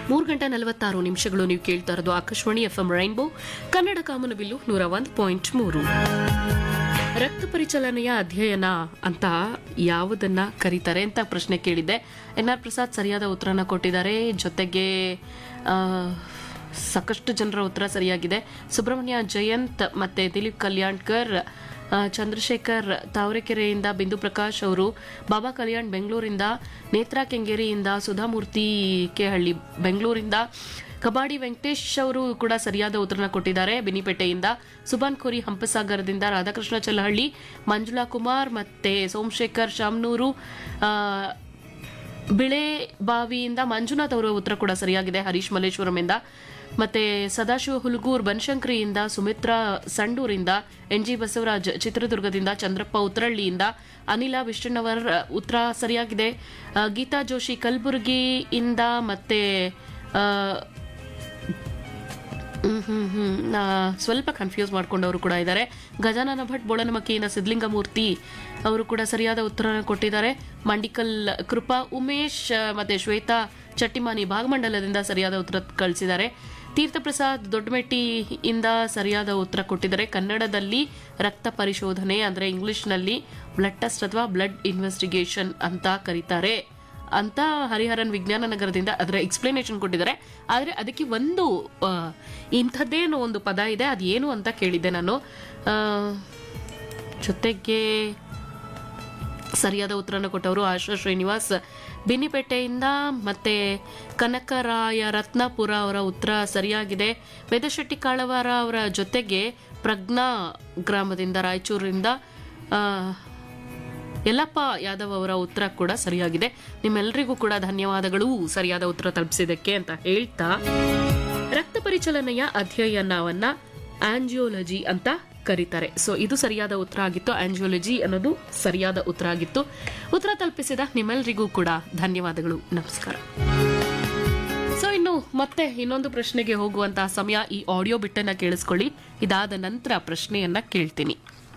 ಮೂರು ಗಂಟೆ ನಲವತ್ತಾರು ನಿಮಿಷಗಳು ನೀವು ಕೇಳ್ತಾ ಇರೋದು Akashvani F M rainbow Kannada ಕಾಮನಬಿಲ್ಲು ನೂರ ಒಂದು ಪಾಯಿಂಟ್ ಮೂರು ರಕ್ತ ಪರಿಚಲನೆಯ ಅಧ್ಯಯನ ಅಂತ ಯಾವುದನ್ನ ಕರೀತಾರೆ ಅಂತ ಪ್ರಶ್ನೆ ಕೇಳಿದ್ದೆ ಎನ್ ಆರ್ ಪ್ರಸಾದ್ ಸರಿಯಾದ ಉತ್ತರನ ಕೊಟ್ಟಿದ್ದಾರೆ ಜೊತೆಗೆ ಆ, ಸಾಕಷ್ಟು ಜನರ ಉತ್ತರ ಸರಿಯಾಗಿದೆ ಸುಬ್ರಹ್ಮಣ್ಯ ಜಯಂತ್ ಮತ್ತೆ ದಿಲೀಪ್ ಕಲ್ಯಾಣ್ಕರ್ ಆ, ಚಂದ್ರಶೇಖರ್ ತಾವರೆಕೆರೆಯಿಂದ ಬಿಂದು ಪ್ರಕಾಶ್ ಅವರು ಬಾಬಾ ಕಲ್ಯಾಣ್ ಬೆಂಗಳೂರಿಂದ ನೇತ್ರಾ ಕೆಂಗೇರಿಯಿಂದ ಸುಧಾಮೂರ್ತಿ ಕೆಹಳ್ಳಿ ಬೆಂಗಳೂರಿಂದ ಕಬಾಡಿ ವೆಂಕಟೇಶ್ ಅವರು ಕೂಡ ಸರಿಯಾದ ಉತ್ತರನ ಕೊಟ್ಟಿದ್ದಾರೆ ಬಿನಿಪೇಟೆಯಿಂದ ಸುಬಾನ್ ಖೋರಿ ಹಂಪಸಾಗರದಿಂದ ರಾಧಾಕೃಷ್ಣ ಚಲಹಳ್ಳಿ ಮಂಜುಳಾ ಕುಮಾರ್ ಮತ್ತೆ ಸೋಮಶೇಖರ್ ಶಾಮ್ನೂರು ಆ, ಬಿಳೆ ಬಾವಿಯಿಂದ ಮಂಜುನಾಥ್ ಅವರ ಉತ್ತರ ಕೂಡ ಸರಿಯಾಗಿದೆ ಹರೀಶ್ ಮಲ್ಲೇಶ್ವರಮಿಂದ ಮತ್ತೆ ಸದಾಶಿವ ಹುಲಗೂರ್ ಬನಶಂಕರಿಯಿಂದ ಸುಮಿತ್ರಾ ಸಂಡೂರಿಂದ ಎನ್ ಜಿ ಬಸವರಾಜ್ ಚಿತ್ರದುರ್ಗದಿಂದ ಚಂದ್ರಪ್ಪ ಉತ್ತರಳ್ಳಿಯಿಂದ ಅನಿಲ ವಿಷ್ಣುವರ್ ಉತ್ತರ ಸರಿಯಾಗಿದೆ ಆ, ಗೀತಾ ಜೋಶಿ ಕಲಬುರಗಿಯಿಂದ ಮತ್ತೆ ಆ, ಹ್ಮ್ ಹ್ಮ್ ಹ್ಮ್ ಆ, ಸ್ವಲ್ಪ ಕನ್ಫ್ಯೂಸ್ ಮಾಡ್ಕೊಂಡವರು ಕೂಡ ಇದ್ದಾರೆ ಗಜಾನನ ಭಟ್ ಬೋಳನಮಕ್ಕಿಯಿಂದ ಸಿದ್ಲಿಂಗಮೂರ್ತಿ ಅವರು ಕೂಡ ಸರಿಯಾದ ಉತ್ತರನ ಕೊಟ್ಟಿದ್ದಾರೆ ಮಂಡಿಕಲ್ ಕೃಪಾ ಉಮೇಶ್ ಆ, ಮತ್ತೆ ಶ್ವೇತಾ ಚಟ್ಟಿಮಾನಿ ಭಾಗಮಂಡಲದಿಂದ ಸರಿಯಾದ ಉತ್ತರ ಕಳಿಸಿದ್ದಾರೆ ತೀರ್ಥಪ್ರಸಾದ್ ದೊಡ್ಡಮೆಟ್ಟಿಯಿಂದ ಸರಿಯಾದ ಉತ್ತರ ಕೊಟ್ಟಿದ್ದಾರೆ ಕನ್ನಡದಲ್ಲಿ ರಕ್ತ ಪರಿಶೋಧನೆ ಅಂದ್ರೆ ಇಂಗ್ಲಿಷ್ನಲ್ಲಿ ಬ್ಲಡ್ ಟೆಸ್ಟ್ ಅಥವಾ ಬ್ಲಡ್ ಇನ್ವೆಸ್ಟಿಗೇಷನ್ ಅಂತ ಕರೀತಾರೆ ಅಂತ ಹರಿಹರನ್ ವಿಜ್ಞಾನ ನಗರದಿಂದ ಅದರ ಎಕ್ಸ್ಪ್ಲನೇಷನ್ ಕೊಟ್ಟಿದ್ದಾರೆ ಆದರೆ ಅದಕ್ಕೆ ಒಂದು ಆ, ಇಂಥದ್ದೇನೋ ಒಂದು ಪದ ಇದೆ ಅದೇನು ಅಂತ ಕೇಳಿದ್ದೆ ನಾನು ಆ, ಜೊತೆಗೆ ಸರಿಯಾದ ಉತ್ತರನ ಕೊಟ್ಟವರು ಆಶಾ ಶ್ರೀನಿವಾಸ್ ಬಿನ್ನಿಪೇಟೆಯಿಂದ ಮತ್ತೆ ಕನಕರಾಯ ರತ್ನಾಪುರ ಅವರ ಉತ್ತರ ಸರಿಯಾಗಿದೆ ವೇದಶೆಟ್ಟಿ ಕಾಳವಾರ ಅವರ ಜೊತೆಗೆ ಪ್ರಜ್ಞಾ ಗ್ರಾಮದಿಂದ ರಾಯಚೂರಿನಿಂದ ಆ, ಯಲ್ಲಪ್ಪ ಯಾದವ್ ಅವರ ಉತ್ತರ ಕೂಡ ಸರಿಯಾಗಿದೆ ನಿಮ್ಮೆಲ್ಲರಿಗೂ ಕೂಡ ಧನ್ಯವಾದಗಳು ಸರಿಯಾದ ಉತ್ತರ ತಲುಪಿಸಿದ್ದಕ್ಕೆ ಅಂತ ಹೇಳ್ತಾ ರಕ್ತ ಪರಿಚಲನೆಯ ಅಧ್ಯಯನವನ್ನ ಆಂಜಿಯೋಲಜಿ ಅಂತ ಕರೀತಾರೆ ಸೊ ಇದು ಸರಿಯಾದ ಉತ್ತರ ಆಗಿತ್ತು ಆಂಜಿಯೋಲಜಿ ಅನ್ನೋದು ಸರಿಯಾದ ಉತ್ತರ ಆಗಿತ್ತು ಉತ್ತರ ತಲುಪಿಸಿದ ನಿಮ್ಮೆಲ್ಲರಿಗೂ ಕೂಡ ಧನ್ಯವಾದಗಳು ನಮಸ್ಕಾರ ಸೊ ಇನ್ನು ಮತ್ತೆ ಇನ್ನೊಂದು ಪ್ರಶ್ನೆಗೆ ಹೋಗುವಂತಹ ಸಮಯ ಈ ಆಡಿಯೋ ಬಿಟ್ಟನ್ನ ಕೇಳಿಸ್ಕೊಳ್ಳಿ ಇದಾದ ನಂತರ ಪ್ರಶ್ನೆಯನ್ನ ಕೇಳ್ತೀನಿ